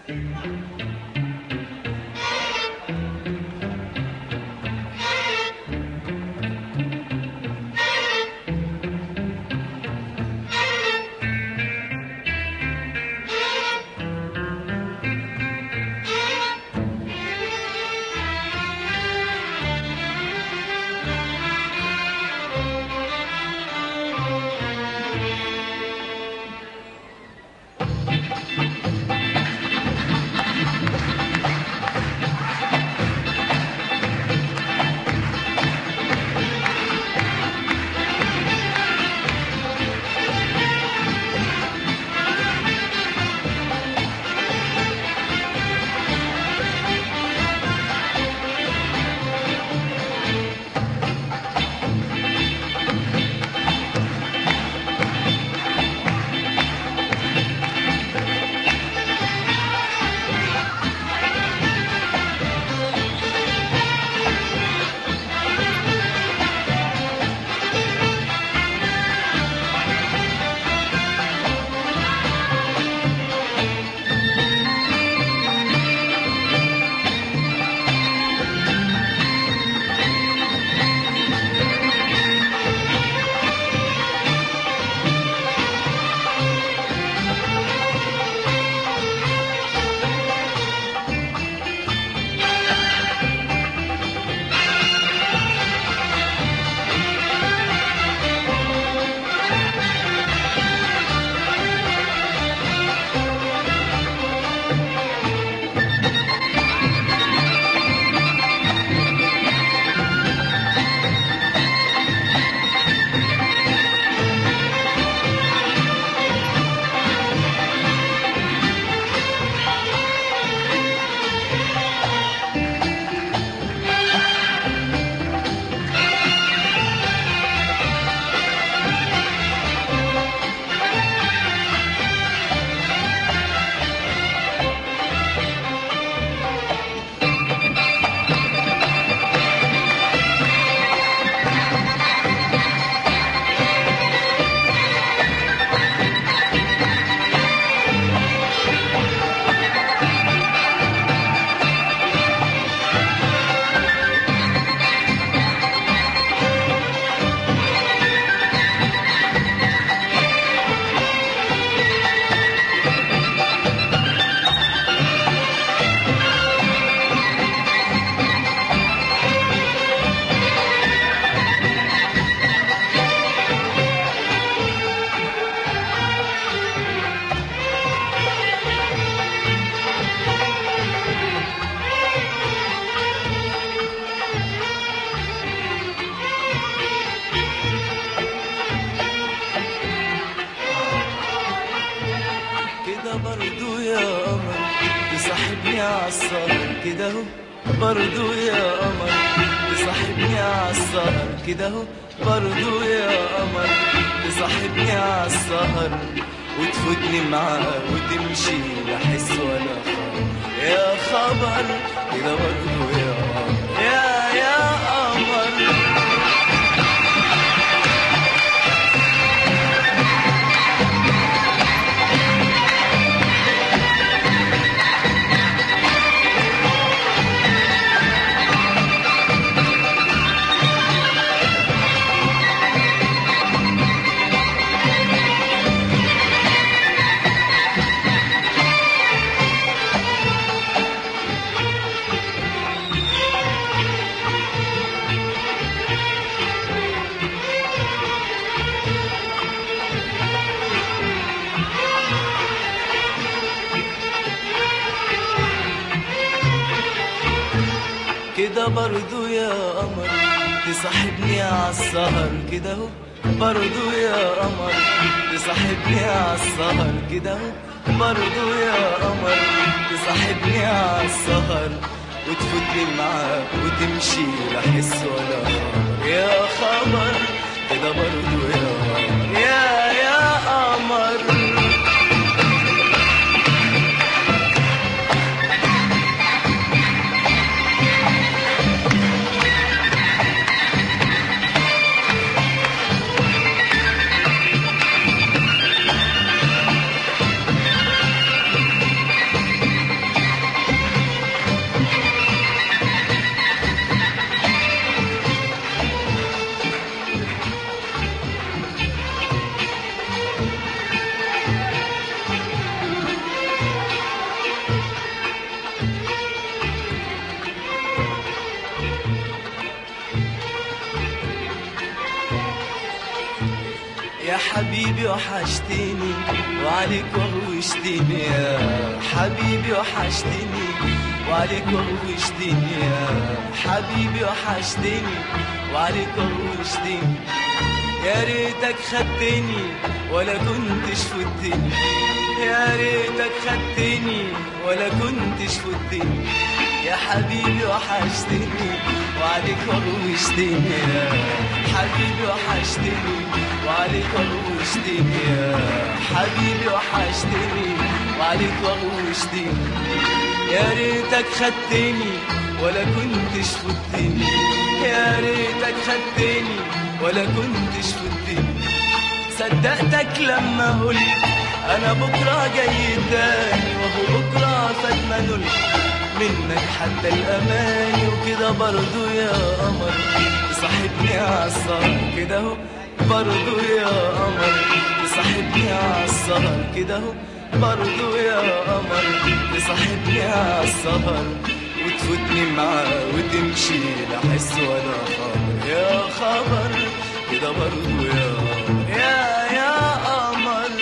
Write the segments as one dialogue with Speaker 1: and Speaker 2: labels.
Speaker 1: كده برضو يا قمر تصاحبني عالسهر كده اهو برضو يا قمر تصاحبني عالسهر كده اهو برضو يا قمر تصاحبني عالسهر وتفوتني معاه وتمشي لا حس ولا خبر يا خبر كده برضو يا قمر يا يا قمر كده برضو يا قمر تصاحبني عالسهر كده اهو برضو يا قمر تصاحبني عالسهر كده اهو برضو يا قمر تصاحبني عالسهر وتفوتني معاك وتمشي لا حس ولا خبر يا خبر كده برضو يا قمر يا يا قمر حبيبي وحشتني وعليك وغوشتني يا حبيبي وحشتني وعليك وغوشتني يا حبيبي وحشتني وعليك وغوشتني يا ريتك خدتني ولا كنتش فتني يا ريتك خدتني ولا كنتش فتني يا حبيبي وحشتني وعليك وغوشتني يا حبيبي وحشتني وعليك وغوشتني يا حبيبي وحشتني وعليك وغوشتني يا ريتك خدتني ولا كنتش فتني يا ريتك خدتني ولا كنتش فتني صدقتك لما قلت انا بكره جاي تاني وهو بكره فات ما نلت منك حتى الاماني وكده برضو يا قمر صاحبني عالسهر كده اهو برضو يا قمر صاحبني عالسهر كده اهو برضو يا قمر تصاحبني عالسهر وتفوتني معاه وتمشي لا حس ولا خبر يا خبر كده برضو يا قمر يا يا قمر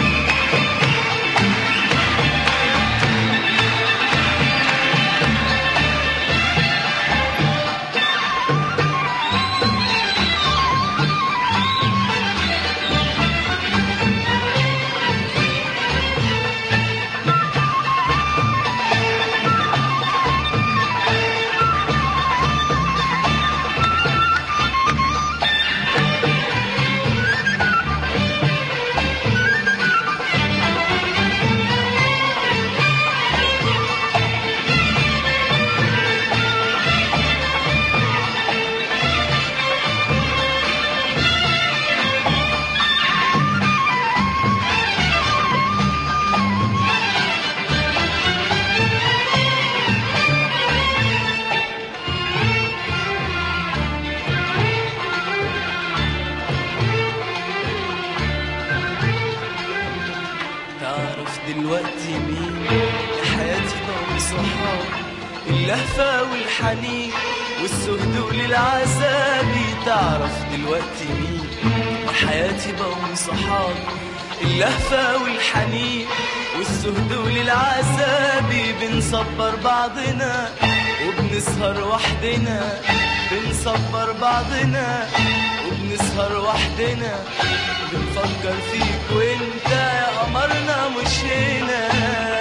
Speaker 1: تعرف دلوقتي مين حياتي بقوا صحاب اللهفة والحنين والسهدوء للعذابي تعرف دلوقتي مين حياتي بقوا صحاب اللهفة والحنين والسهدوء للعذابي بنصبر بعضنا وبنسهر وحدنا بنصبر بعضنا وبنسهر وحدنا بنفكر فيك وانت يا قمرنا مش هنا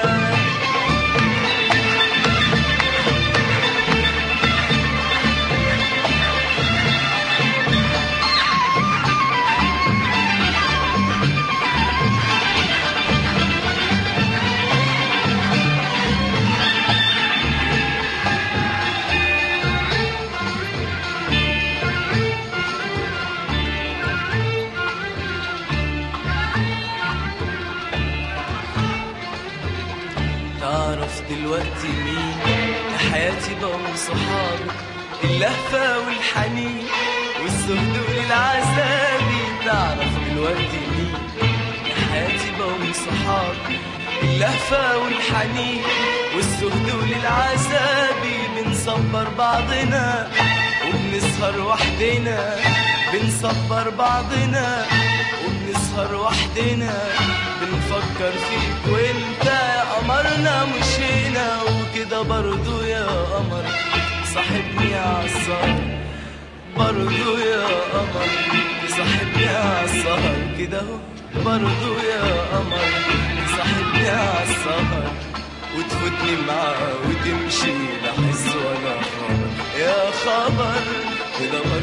Speaker 1: تعرف دلوقتي مين يا حياتي بقوا صحابي اللهفة والحنين والسهدوء للعذابي تعرف دلوقتي مين يا حياتي بقوا صحابي اللهفة والحنين والسهدوء للعذابي بنصبر بعضنا وبنسهر وحدنا بنصبر بعضنا وبنسهر وحدنا بنفكر فيك وانت يا قمرنا مش هنا وكده برضو يا قمر صاحبني عالسهر برضو يا قمر صاحبني عالسهر كده اهو برضو يا قمر صاحبني عالسهر وتفوتني معاه وتمشي لا حس ولا خبر يا خبر كده